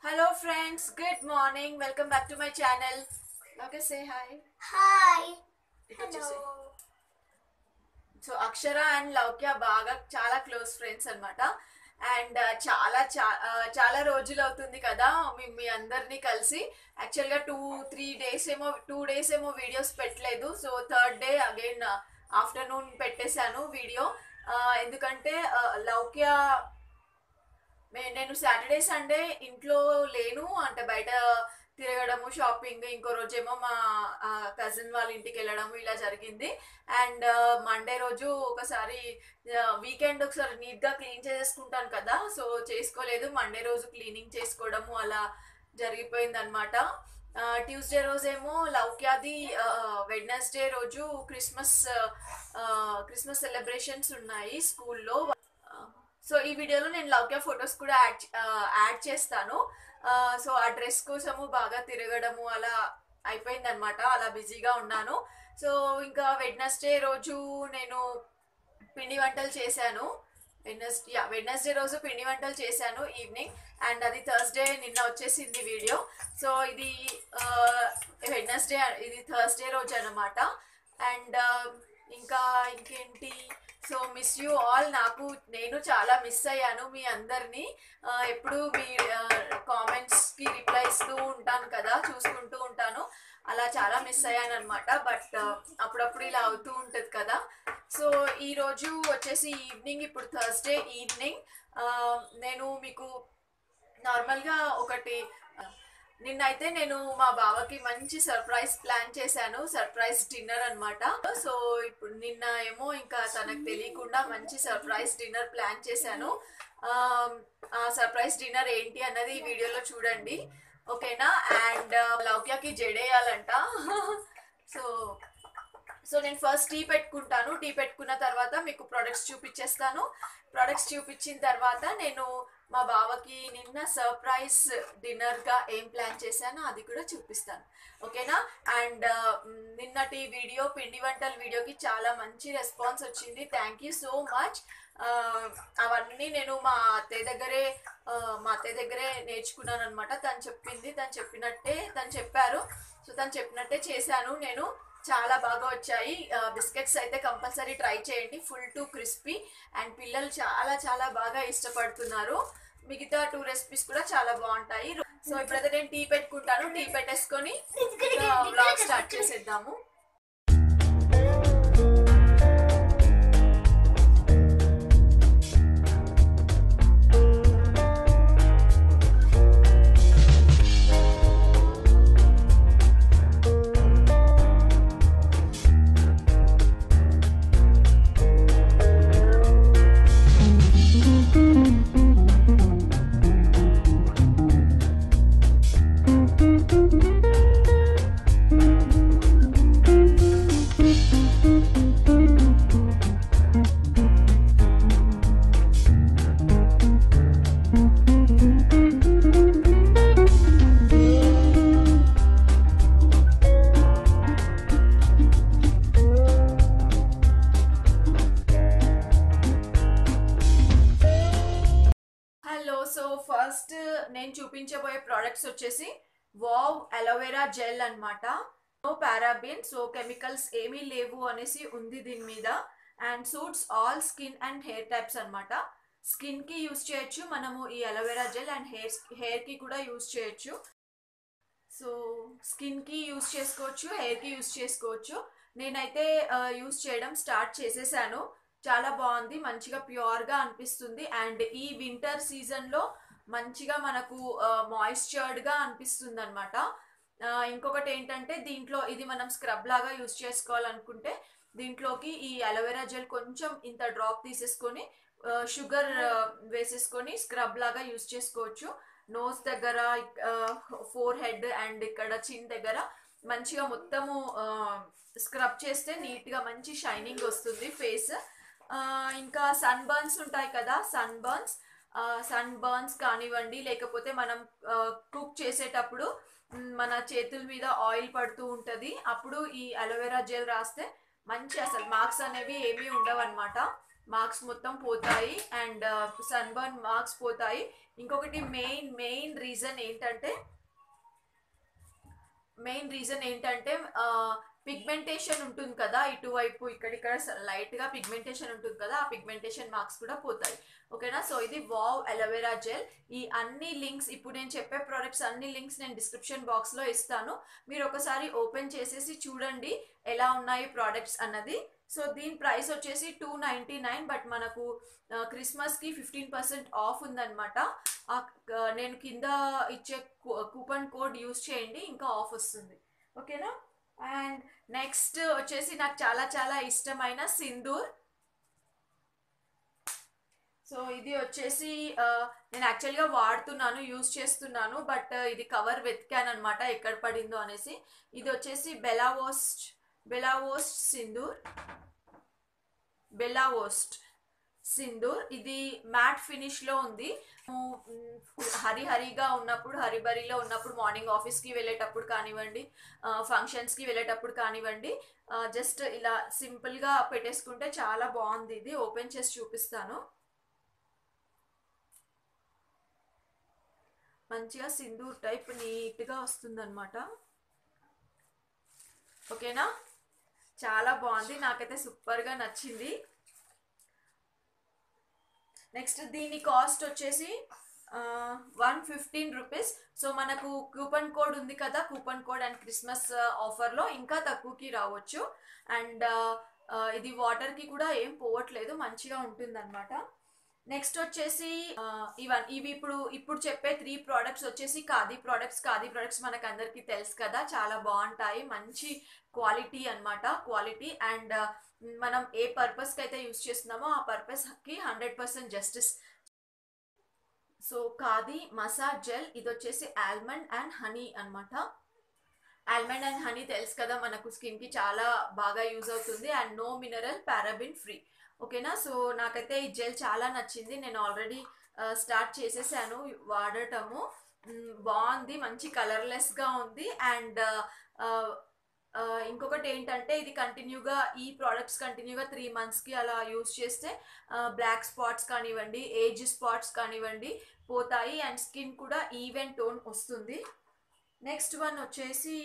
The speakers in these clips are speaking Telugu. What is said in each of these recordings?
Hello friends, good morning. Welcome back to my channel. Okay, say hi. Hi ఇటు వచ్చేసి. Hello so Akshara and Laukya బాగా చాలా క్లోజ్ ఫ్రెండ్స్ అన్నమాట అండ్ చాలా చా- ఆ, చాలా రోజులు అవుతుంది కదా మీ మీ అందరినీ కలిసి యాక్చువల్గా టూ త్రీ డేస్ ఏమో టూ డేస్ ఏమో వీడియోస్ పెట్టలేదు so third day again afternoon పెట్టేశాను వీడియో ఎందుకంటే ఆ, లౌక్య మే- నేను సాటర్డే సండే ఇంట్లో లేను అంటే బయట తిరగడము షాపింగ్ ఇంకో రోజేమో మా కజిన్ వాళ్ళ ఇంటికి వెళ్ళడము ఇలా జరిగింది అండ్ మండే రోజు ఒకసారి వీకెండ్ ఒకసారి నీట్గా క్లీన్ చేసేసుకుంటాను కదా సో చేసుకోలేదు మండే రోజు క్లీనింగ్ చేసుకోవడము అలా జరిగిపోయింది అనమాట ట్యూస్డే రోజేమో లౌక్యాది వెడ్నెస్డే రోజు క్రిస్మస్ క్రిస్మస్ సెలబ్రేషన్స్ ఉన్నాయి స్కూల్లో సో ఈ వీడియోలో నేను లౌక్య ఫొటోస్ కూడా యాడ్ యాడ్ చేస్తాను సో ఆ డ్రెస్ కోసము బాగా తిరగడము అలా అయిపోయింది అనమాట అలా బిజీగా ఉన్నాను సో ఇంకా వెడ్నెస్డే రోజు నేను పిండి వంటలు చేశాను వెడ్నెస్డే యా వెడ్నెస్డే రోజు పిండి వంటలు చేశాను ఈవినింగ్ అండ్ అది థర్స్డే నిన్న వచ్చేసింది వీడియో సో ఇది వెడ్నెస్డే ఇది థర్స్డే రోజు అనమాట అండ్ ఇంకా ఇంకేంటి సో మిస్ యూ ఆల్ నాకు నేను చాలా మిస్ అయ్యాను మీ అందరినీ ఆ, ఎప్పుడు మీ కామెంట్స్కి రిప్లై ఇస్తూ ఉంటాను కదా చూసుకుంటూ ఉంటాను అలా చాలా మిస్ అయ్యాను అనమాట బట్ అప్పుడప్పుడు ఇలా అవుతూ ఉంటుంది కదా సో ఈ రోజు వచ్చేసి ఈవినింగ్ ఇప్పుడు థర్స్డే ఈవినింగ్ నేను మీకు నార్మల్గా ఒకటి ఆ, నిన్నైతే నేను మా బావకి మంచి సర్ప్రైజ్ ప్లాన్ చేశాను సర్ప్రైజ్ డిన్నర్ అన్నమాట సో ఇప్పుడు నిన్న ఏమో ఇంకా తనకు తెలియకుండా మంచి సర్ప్రైజ్ డిన్నర్ ప్లాన్ చేశాను ఆ, ఆ సర్ప్రైజ్ డిన్నర్ ఏంటి అన్నది ఈ వీడియోలో చూడండి ఓకేనా అండ్ లౌక్యకి జడేయాలంట సో సో నేను ఫస్ట్ టీ పెట్టుకుంటాను టీ పెట్టుకున్న తర్వాత మీకు ప్రొడక్ట్స్ చూపించేస్తాను ప్రొడక్ట్స్ చూపించిన తర్వాత నేను మా బావకి నిన్న సర్ప్రైజ్ డిన్నర్గా ఏం ప్లాన్ చేశానో అది కూడా చూపిస్తాను ఓకేనా అండ్ నిన్నటి వీడియో పిండి వంటల వీడియోకి చాలా మంచి రెస్పాన్స్ వచ్చింది థ్యాంక్ యూ సో మచ్ అవన్నీ నేను మా అత్తయ్య దగ్గరే ఆ, మా అత్తయ్య దగ్గరే నేర్చుకున్నాను అనమాట తను చెప్పింది తను చెప్పినట్టే తను చెప్పారు సో తను చెప్పినట్టే చేశాను నేను చాలా బాగా వచ్చాయి బిస్కెట్స్ అయితే కంపల్సరీ ట్రై చేయండి ఫుల్ టు క్రిస్పీ అండ్ పిల్లలు చాలా చాలా బాగా ఇష్టపడుతున్నారు మిగతా టూ రెసిపీస్ కూడా చాలా బాగుంటాయి సో ఇప్పుడైతే నేను టీ పెట్టుకుంటాను టీ పెట్టేసుకొని బ్లాగ్ స్టార్ట్ చేసేద్దాము హలో సో ఫస్ట్ నేను చూపించబోయే ప్రోడక్ట్స్ వచ్చేసి వావ్ అలోవెరా జెల్ అన్నమాట నో పారాబిన్ సో కెమికల్స్ ఏమీ లేవు అనేసి ఉంది దీని మీద and suits all skin and hair types అనమాట స్కిన్కి యూస్ చేయొచ్చు మనము ఈ అలోవెరా జెల్ అండ్ హెయిర్ హెయిర్కి కూడా యూస్ చేయొచ్చు సో స్కిన్కి యూస్ చేసుకోవచ్చు హెయిర్కి యూస్ చేసుకోవచ్చు నేనైతే యూస్ చేయడం స్టార్ట్ చేసేసాను చాలా బాగుంది మంచిగా ప్యూర్గా అనిపిస్తుంది అండ్ ఈ వింటర్ సీజన్లో మంచిగా మనకు మాయిశ్చర్డ్గా అనిపిస్తుంది అనమాట ఇంకొకటి ఏంటంటే దీంట్లో ఇది మనం స్క్రబ్ లాగా యూస్ చేసుకోవాలనుకుంటే దీంట్లోకి ఈ అలోవెరా జెల్ కొంచెం ఇంత డ్రాప్ తీసేసుకొని షుగర్ వేసేసుకొని స్క్రబ్ లాగా యూస్ చేసుకోవచ్చు నోస్ దగ్గర ఫోర్ హెడ్ అండ్ ఇక్కడ చిన్ దగ్గర మంచిగా మొత్తము స్క్రబ్ చేస్తే నీట్గా మంచి షైనింగ్ వస్తుంది ఫేస్ ఇంకా సన్ బర్న్స్ ఉంటాయి కదా సన్ బర్న్స్ సన్ బర్న్స్ కానివ్వండి లేకపోతే మనం కుక్ చేసేటప్పుడు మ్, మన చేతుల మీద ఆయిల్ పడుతూ ఉంటుంది అప్పుడు ఈ అలోవెరా జెల్ రాస్తే మంచి అసలు మార్క్స్ అనేవి ఏమీ ఉండవు అనమాట మార్క్స్ మొత్తం పోతాయి అండ్ సన్బర్న్ మార్క్స్ పోతాయి ఇంకొకటి మెయిన్ మెయిన్ రీజన్ ఏంటంటే మెయిన్ రీజన్ ఏంటంటే పిగ్మెంటేషన్ ఉంటుంది కదా ఇటువైపు ఇక్కడిక్కడ లైట్గా పిగ్మెంటేషన్ ఉంటుంది కదా ఆ పిగ్మెంటేషన్ మార్క్స్ కూడా పోతాయి ఓకేనా సో ఇది వావ్ అలోవెరా జెల్ ఈ అన్ని లింక్స్ ఇప్పుడు నేను చెప్పే ప్రోడక్ట్స్ అన్ని లింక్స్ నేను డిస్క్రిప్షన్ బాక్స్లో ఇస్తాను మీరు ఒకసారి ఓపెన్ చేసేసి చూడండి ఎలా ఉన్నాయి ప్రోడక్ట్స్ అన్నది సో దీని ప్రైస్ వచ్చేసి టూ నైంటీ నైన్ బట్ మనకు క్రిస్మస్కి ఫిఫ్టీన్ పర్సెంట్ ఆఫ్ ఉందన్నమాట నేను కింద ఇచ్చే కూపన్ కోడ్ యూస్ చేయండి ఇంకా ఆఫ్ వస్తుంది ఓకేనా అండ్ నెక్స్ట్ వచ్చేసి నాకు చాలా చాలా ఇష్టమైన సింధూర్ సో ఇది వచ్చేసి నేను యాక్చువల్గా వాడుతున్నాను యూజ్ చేస్తున్నాను బట్ ఇది కవర్ వెతికాను అనమాట ఎక్కడ పడిందో అనేసి ఇది వచ్చేసి బెలావోస్ట్ బెలావోస్ట్ సింధూర్ బెలావోస్ట్ సింధూర్ ఇది మ్యాట్ ఫినిష్లో ఉంది హరి హరిగా ఉన్నప్పుడు హరిబరిలో ఉన్నప్పుడు మార్నింగ్ ఆఫీస్కి వెళ్ళేటప్పుడు కానివ్వండి ఫంక్షన్స్కి వెళ్ళేటప్పుడు కానివ్వండి జస్ట్ ఇలా సింపుల్గా పెట్టేసుకుంటే చాలా బాగుంది ఇది ఓపెన్ చేసి చూపిస్తాను మంచిగా సింధూర్ టైప్ నీట్గా వస్తుందన్నమాట ఓకేనా చాలా బాగుంది నాకైతే సూపర్గా నచ్చింది నెక్స్ట్ దీని కాస్ట్ వచ్చేసి వన్ ఫిఫ్టీన్ రూపీస్ సో మనకు కూపన్ కోడ్ ఉంది కదా కూపన్ కోడ్ అండ్ క్రిస్మస్ ఆఫర్లో ఇంకా తక్కువకి రావచ్చు అండ్ ఇది వాటర్కి కూడా ఏం పోవట్లేదు మంచిగా ఉంటుంది అనమాట నెక్స్ట్ వచ్చేసి ఇవన్ ఇవి ఇప్పుడు ఇప్పుడు చెప్పే త్రీ ప్రోడక్ట్స్ వచ్చేసి ఖాదీ ప్రోడక్ట్స్ ఖాదీ ప్రోడక్ట్స్ మనకు అందరికీ తెలుసు కదా చాలా బాగుంటాయి మంచి క్వాలిటీ అనమాట క్వాలిటీ అండ్ మనం ఏ పర్పస్కి అయితే యూస్ చేస్తున్నామో ఆ పర్పస్కి hundred percent justice so Khadi massage gel ఇది వచ్చేసి ఆల్మండ్ అండ్ హనీ అనమాట ఆల్మండ్ అండ్ హనీ తెలుసు కదా మనకు స్కిన్కి చాలా బాగా యూజ్ అవుతుంది and no mineral paraben free ఓకేనా సో నాకైతే ఈ జెల్ చాలా నచ్చింది నేను ఆల్రెడీ స్టార్ట్ చేసేసాను వాడటము బాగుంది మంచి కలర్లెస్గా ఉంది అండ్ ఇంకొకటి ఏంటంటే ఇది కంటిన్యూగా ఈ ప్రోడక్ట్స్ కంటిన్యూగా త్రీ మంత్స్కి అలా యూస్ చేస్తే బ్లాక్ స్పాట్స్ కానివ్వండి ఏజ్ స్పాట్స్ కానివ్వండి పోతాయి అండ్ స్కిన్ కూడా ఈవెన్ టోన్ వస్తుంది నెక్స్ట్ వన్ వచ్చేసి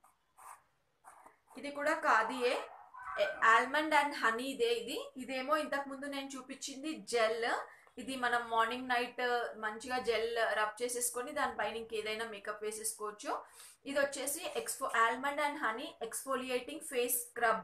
ఇది కూడా కాదియే ఆల్మండ్ అండ్ హనీదే ఇది ఇదేమో ఇంతకు ముందు నేను చూపించింది జెల్ ఇది మనం మార్నింగ్ నైట్ మంచిగా జెల్ రబ్ చేసేసుకొని దానిపైన ఇంకేదైనా మేకప్ వేసేసుకోవచ్చు ఇది వచ్చేసి ఎక్స్ఫో almond and honey exfoliating face scrub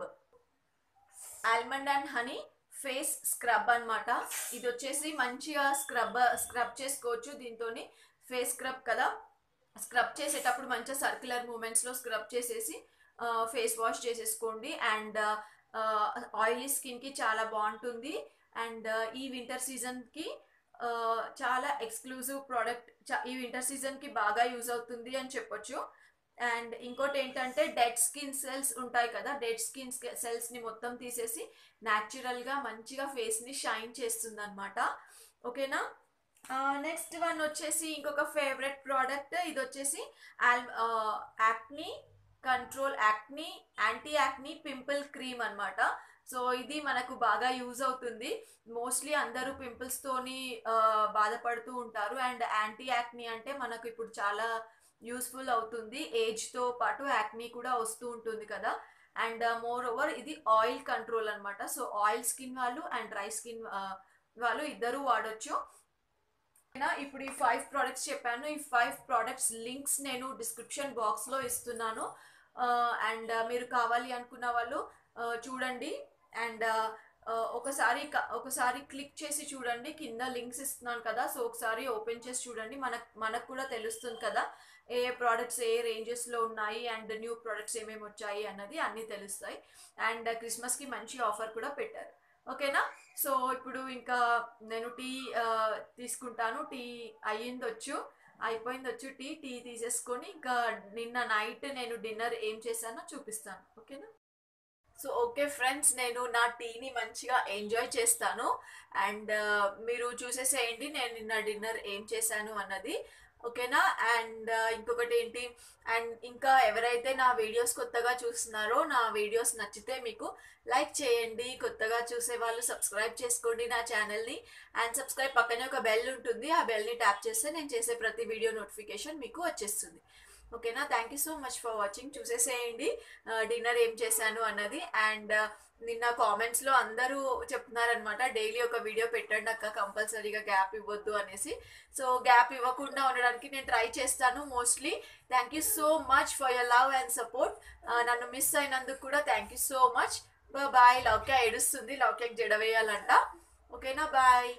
almond and honey face scrub అనమాట ఇది వచ్చేసి మంచిగా స్క్రబ్ స్క్రబ్ చేసుకోవచ్చు దీంతో ఫేస్ స్క్రబ్ కదా స్క్రబ్ చేసేటప్పుడు మంచిగా సర్క్యులర్ మూమెంట్స్లో స్క్రబ్ చేసేసి ఫేస్ వాష్ చేసేసుకోండి అండ్ ఆయిలీ స్కిన్కి చాలా బాగుంటుంది అండ్ ఈ వింటర్ సీజన్కి చాలా ఎక్స్క్లూజివ్ ప్రోడక్ట్ ఈ వింటర్ సీజన్కి బాగా యూజ్ అవుతుంది అని చెప్పొచ్చు అండ్ ఇంకోటి ఏంటంటే డెడ్ స్కిన్ సెల్స్ ఉంటాయి కదా డెడ్ స్కిన్ సెల్స్ని మొత్తం తీసేసి న్యాచురల్గా మంచిగా ఫేస్ని షైన్ చేస్తుంది అనమాట ఓకేనా నెక్స్ట్ వన్ వచ్చేసి ఇంకొక ఫేవరెట్ ప్రోడక్ట్ ఇది వచ్చేసి all acne control acne anti acne pimple cream అనమాట సో ఇది మనకు బాగా యూజ్ అవుతుంది మోస్ట్లీ అందరూ పింపుల్స్తోని బాధపడుతూ ఉంటారు అండ్ యాంటీ యాక్నీ అంటే మనకు ఇప్పుడు చాలా యూస్ఫుల్ అవుతుంది ఏజ్తో పాటు యాక్నీ కూడా వస్తూ ఉంటుంది కదా అండ్ మోర్ ఓవర్ ఇది ఆయిల్ కంట్రోల్ అనమాట సో ఆయిల్ స్కిన్ వాళ్ళు అండ్ డ్రై స్కిన్ వాళ్ళు ఇద్దరు వాడచ్చు ఇప్పుడు ఈ ఫైవ్ ప్రోడక్ట్స్ చెప్పాను ఈ ఫైవ్ ప్రోడక్ట్స్ లింక్స్ నేను డిస్క్రిప్షన్ బాక్స్లో ఇస్తున్నాను అండ్ మీరు కావాలి అనుకున్న వాళ్ళు చూడండి అండ్ ఒకసారి ఒకసారి క్లిక్ చేసి చూడండి కింద లింక్స్ ఇస్తున్నాను కదా సో ఒకసారి ఓపెన్ చేసి చూడండి మనకు మనకు కూడా తెలుస్తుంది కదా ఏ ప్రోడక్ట్స్ ఏ రేంజెస్లో ఉన్నాయి అండ్ న్యూ ప్రోడక్ట్స్ ఏమేమి వచ్చాయి అన్నది అన్నీ తెలుస్తాయి అండ్ క్రిస్మస్కి మంచి ఆఫర్ కూడా పెట్టారు ఓకేనా సో ఇప్పుడు ఇంకా నేను టీ తీసుకుంటాను టీ అయ్యింది వచ్చు అయిపోయింది వచ్చు టీ టీ తీసేసుకొని ఇంకా నిన్న నైట్ నేను డిన్నర్ ఏం చేశానో చూపిస్తాను ఓకేనా సో ఓకే ఫ్రెండ్స్ నేను నా టీని మంచిగా ఎంజాయ్ చేస్తాను అండ్ మీరు చూసేసేయండి నేను నిన్న డిన్నర్ ఏం చేశాను అన్నది ఓకేనా అండ్ ఇంకొకటి ఏంటి అండ్ ఇంకా ఎవరైతే నా వీడియోస్ కొత్తగా చూస్తున్నారో నా వీడియోస్ నచ్చితే మీకు లైక్ చేయండి కొత్తగా చూసే వాళ్ళు సబ్స్క్రైబ్ చేసుకోండి నా ఛానల్ని అండ్ సబ్స్క్రైబ్ పక్కనే ఒక బెల్ ఉంటుంది ఆ బెల్ని ట్యాప్ చేస్తే నేను చేసే ప్రతి వీడియో నోటిఫికేషన్ మీకు వచ్చేస్తుంది ఓకేనా thank you so much for watching చూసేసేయండి డిన్నర్ ఏం చేశాను అన్నది అండ్ నిన్న కామెంట్స్లో అందరూ చెప్తున్నారనమాట డైలీ ఒక వీడియో పెట్టండి అక్క కంపల్సరీగా గ్యాప్ ఇవ్వద్దు అనేసి సో గ్యాప్ ఇవ్వకుండా ఉండడానికి నేను ట్రై చేస్తాను mostly thank you so much for your love and support నన్ను మిస్ అయినందుకు కూడా thank you so much bye Laukya ఏడుస్తుంది లౌక్యకి జడవేయాలంట ఓకేనా బాయ్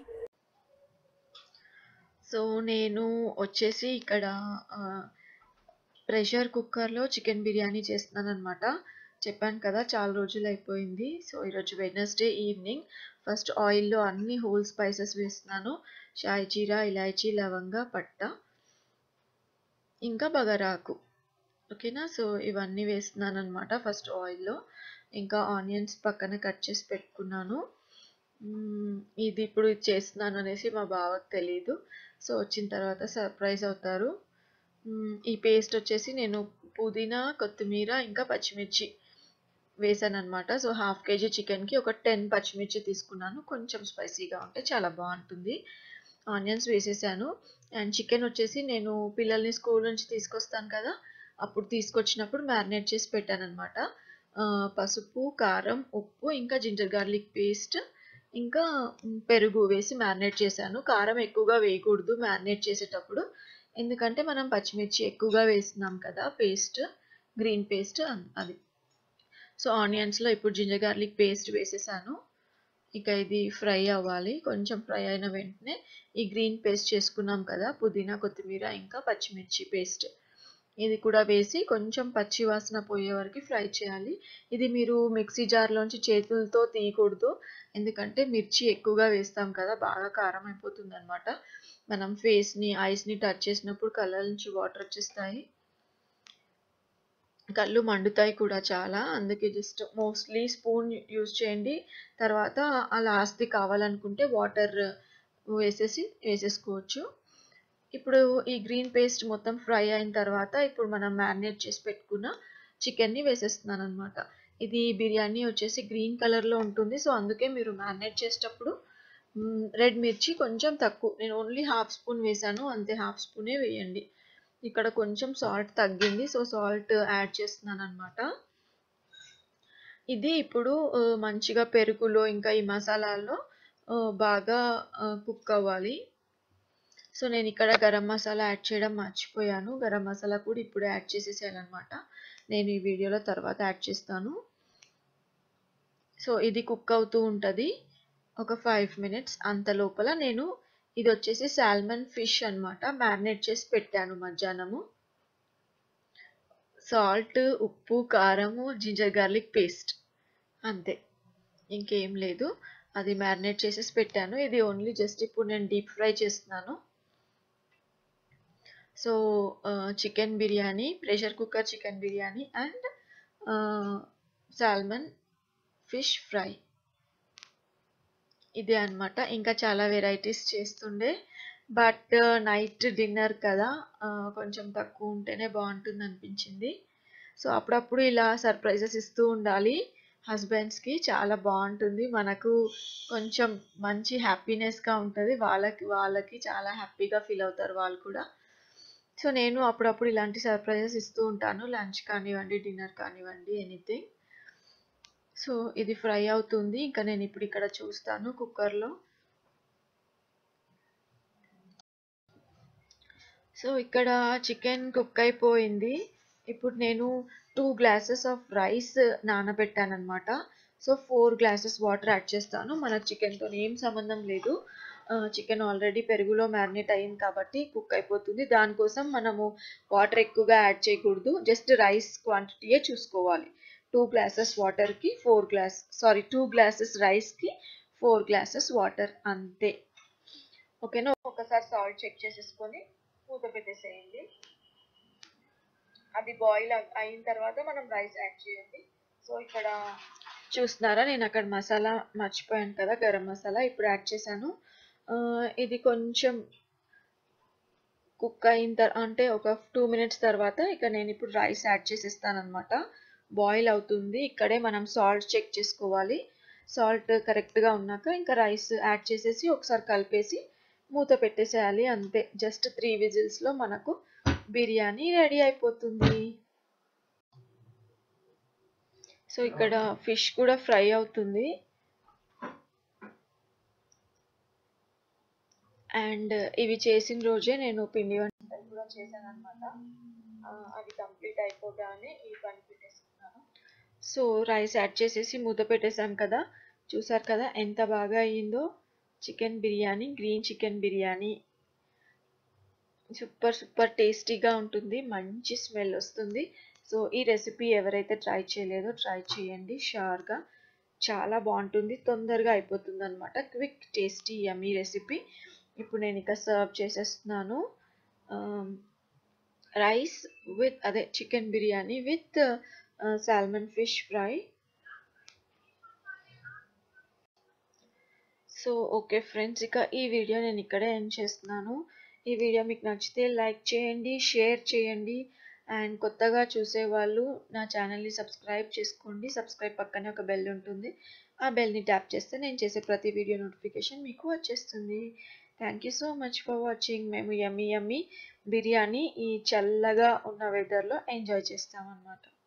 సో నేను వచ్చేసి ఇక్కడ ప్రెషర్ కుక్కర్లో చికెన్ బిర్యానీ చేస్తున్నాను అనమాట చెప్పాను కదా చాలా రోజులు అయిపోయింది సో ఈరోజు వెడ్నెస్డే ఈవినింగ్ ఫస్ట్ ఆయిల్లో అన్ని హోల్ స్పైసెస్ వేస్తున్నాను షాయి జీరా ఇలాచీ లవంగ పట్ట ఇంకా బగరాకు ఓకేనా సో ఇవన్నీ వేస్తున్నాను అనమాట ఫస్ట్ ఆయిల్లో ఇంకా ఆనియన్స్ పక్కన కట్ చేసి పెట్టుకున్నాను ఇది ఇప్పుడు చేస్తున్నాను అనేసి మా బావకు తెలియదు సో వచ్చిన తర్వాత సర్ప్రైజ్ అవుతారు ఈ పేస్ట్ వచ్చేసి నేను పుదీనా కొత్తిమీర ఇంకా పచ్చిమిర్చి వేసాను అనమాట సో హాఫ్ కేజీ చికెన్కి ఒక టెన్ పచ్చిమిర్చి తీసుకున్నాను కొంచెం స్పైసీగా ఉంటే చాలా బాగుంటుంది ఆనియన్స్ వేసేసాను అండ్ చికెన్ వచ్చేసి నేను పిల్లల్ని స్కూల్ నుంచి తీసుకొస్తాను కదా అప్పుడు తీసుకొచ్చినప్పుడు మ్యారినేట్ చేసి పెట్టాను అనమాట పసుపు కారం ఉప్పు ఇంకా జింజర్ గార్లిక్ పేస్ట్ ఇంకా పెరుగు వేసి మ్యారినేట్ చేశాను కారం ఎక్కువగా వేయకూడదు మ్యారినేట్ చేసేటప్పుడు ఎందుకంటే మనం పచ్చిమిర్చి ఎక్కువగా వేస్తున్నాం కదా పేస్ట్ గ్రీన్ పేస్ట్ అది సో ఆనియన్స్లో ఇప్పుడు జింజర్ గార్లిక్ పేస్ట్ వేసేసాను ఇక ఇది ఫ్రై అవ్వాలి కొంచెం ఫ్రై అయిన వెంటనే ఈ గ్రీన్ పేస్ట్ చేసుకున్నాం కదా పుదీనా కొత్తిమీర ఇంకా పచ్చిమిర్చి పేస్ట్ ఇది కూడా వేసి కొంచెం పచ్చి వాసన పోయే వరకు ఫ్రై చేయాలి ఇది మీరు మిక్సీ జార్లోంచి చేతులతో తీయకూడదు ఎందుకంటే మిర్చి ఎక్కువగా వేస్తాం కదా బాగా కారం అయిపోతుంది అనమాట మనం ఫేస్ని ఐస్ని టచ్ చేసినప్పుడు కళ్ళ నుంచి వాటర్ వచ్చేస్తాయి కళ్ళు మండుతాయి కూడా చాలా అందుకే జస్ట్ మోస్ట్లీ స్పూన్ యూజ్ చేయండి తర్వాత ఆ లాస్ట్ది కావాలనుకుంటే వాటర్ వేసేసి వేసేసుకోవచ్చు ఇప్పుడు ఈ గ్రీన్ పేస్ట్ మొత్తం ఫ్రై అయిన తర్వాత ఇప్పుడు మనం మ్యారినేట్ చేసి పెట్టుకున్న చికెన్ని వేసేస్తున్నాను అనమాట ఇది బిర్యానీ వచ్చేసి గ్రీన్ కలర్లో ఉంటుంది సో అందుకే మీరు మ్యారినేట్ చేసేటప్పుడు రెడ్ మిర్చి కొంచెం తక్కువ నేను ఓన్లీ హాఫ్ స్పూన్ వేసాను అంతే హాఫ్ స్పూనే వేయండి ఇక్కడ కొంచెం సాల్ట్ తగ్గింది సో సాల్ట్ యాడ్ చేస్తున్నాను అనమాట ఇది ఇప్పుడు మంచిగా పెరుగులో ఇంకా ఈ మసాలాల్లో బాగా కుక్ అవ్వాలి సో నేను ఇక్కడ గరం మసాలా యాడ్ చేయడం మర్చిపోయాను గరం మసాలా కూడా ఇప్పుడు యాడ్ చేసేసాను అనమాట నేను ఈ వీడియోలో తర్వాత యాడ్ చేస్తాను సో ఇది కుక్ అవుతూ ఉంటుంది ఒక ఫైవ్ మినిట్స్ అంత లోపల నేను ఇది వచ్చేసి సాల్మన్ ఫిష్ అనమాట మ్యారినేట్ చేసి పెట్టాను మధ్యాహ్నము సాల్ట్ ఉప్పు కారము జింజర్ గార్లిక్ పేస్ట్ అంతే ఇంకేం లేదు అది మ్యారినేట్ చేసేసి పెట్టాను ఇది ఓన్లీ జస్ట్ ఇప్పుడు నేను డీప్ ఫ్రై చేస్తున్నాను so chicken biryani pressure cooker chicken biryani and salmon fish fry ఇదే అనమాట ఇంకా చాలా వెరైటీస్ చేస్తుండే బట్ నైట్ డిన్నర్ కదా కొంచెం తక్కువ ఉంటేనే బాగుంటుంది అనిపించింది సో అప్పుడప్పుడు ఇలా సర్ప్రైజెస్ ఇస్తూ ఉండాలి హస్బెండ్స్కి చాలా బాగుంటుంది మనకు కొంచెం మంచి హ్యాపీనెస్గా ఉంటుంది వాళ్ళకి వాళ్ళకి చాలా హ్యాపీగా ఫీల్ అవుతారు వాళ్ళు కూడా సో నేను అప్పుడప్పుడు ఇలాంటి సర్ప్రైజెస్ ఇస్తూ ఉంటాను లంచ్ కానివ్వండి డిన్నర్ కానివ్వండి ఎనీథింగ్ సో ఇది ఫ్రై అవుతుంది ఇంకా నేను ఇప్పుడు ఇక్కడ చూస్తాను కుక్కర్లో సో ఇక్కడ చికెన్ కుక్ అయిపోయింది ఇప్పుడు నేను టూ గ్లాసెస్ ఆఫ్ రైస్ నానబెట్టాను అనమాట so four glasses water add చేస్తాను మనకు చికెన్తో ఏం సంబంధం లేదు చికెన్ ఆల్రెడీ పెరుగులో మ్యారినేట్ అయింది కాబట్టి కుక్ అయిపోతుంది దానికోసం మనము వాటర్ ఎక్కువగా యాడ్ చేయకూడదు జస్ట్ రైస్ క్వాంటిటీయే చూసుకోవాలి టూ గ్లాసెస్ వాటర్కి four glass sorry two glasses రైస్కి ఫోర్ గ్లాసెస్ వాటర్ అంతే ఓకేనా ఒకసారి సాల్ట్ చెక్ చేసేసుకొని మూత పెట్టేసేయండి అది బాయిల్ అయిన తర్వాత మనం రైస్ యాడ్ చేయండి సో ఇక్కడ చూస్తున్నారా నేను అక్కడ మసాలా మర్చిపోయాను కదా గరం మసాలా ఇప్పుడు యాడ్ చేశాను ఇది కొంచెం కుక్ అయిన తర్ అంటే ఒక టూ మినిట్స్ తర్వాత ఇక నేను ఇప్పుడు రైస్ యాడ్ చేసేస్తాను అనమాట బాయిల్ అవుతుంది ఇక్కడే మనం సాల్ట్ చెక్ చేసుకోవాలి సాల్ట్ కరెక్ట్గా ఉన్నాక ఇంకా రైస్ యాడ్ చేసేసి ఒకసారి కలిపేసి మూత పెట్టేసేయాలి అంతే జస్ట్ త్రీ విజిల్స్లో మనకు బిర్యానీ రెడీ అయిపోతుంది సో ఇక్కడ ఫిష్ కూడా ఫ్రై అవుతుంది అండ్ ఇవి చేసిన రోజే నేను పిండి వంటలు కూడా చేశాను అనమాట అవి కంప్లీట్ అయిపోగానే ఈ పని పెట్టేసుకున్నాను సో రైస్ యాడ్ చేసేసి మూత పెట్టేసాం కదా చూసారు కదా ఎంత బాగా అయ్యిందో chicken biryani green chicken biryani super super టేస్టీగా ఉంటుంది మంచి స్మెల్ వస్తుంది సో ఈ రెసిపీ ఎవరైతే ట్రై చేయలేదో ట్రై చేయండి షూర్గా చాలా బాగుంటుంది తొందరగా అయిపోతుంది అనమాట క్విక్ టేస్టీ యమీ రెసిపీ ఇప్పుడు నేను ఇక సర్వ్ చేసేస్తున్నాను రైస్ విత్ అదే chicken biryani with salmon fish fry so okay friends ఇక ఈ వీడియో నేను ఇక్కడే ఎండ్ చేస్తున్నాను ఈ వీడియో మీకు నచ్చితే లైక్ చేయండి షేర్ చేయండి అండ్ కొత్తగా చూసేవాళ్ళు నా ఛానల్ని సబ్స్క్రైబ్ చేసుకోండి సబ్స్క్రైబ్ పక్కనే ఒక బెల్ ఉంటుంది ఆ బెల్ని ట్యాప్ చేస్తే నేను చేసే ప్రతి వీడియో నోటిఫికేషన్ మీకు వచ్చేస్తుంది thank you so much for watching మేము యమ్మీ యమ్మీ బిర్యానీ ఈ చల్లగా ఉన్న వెదర్లో ఎంజాయ్ చేస్తామన్నమాట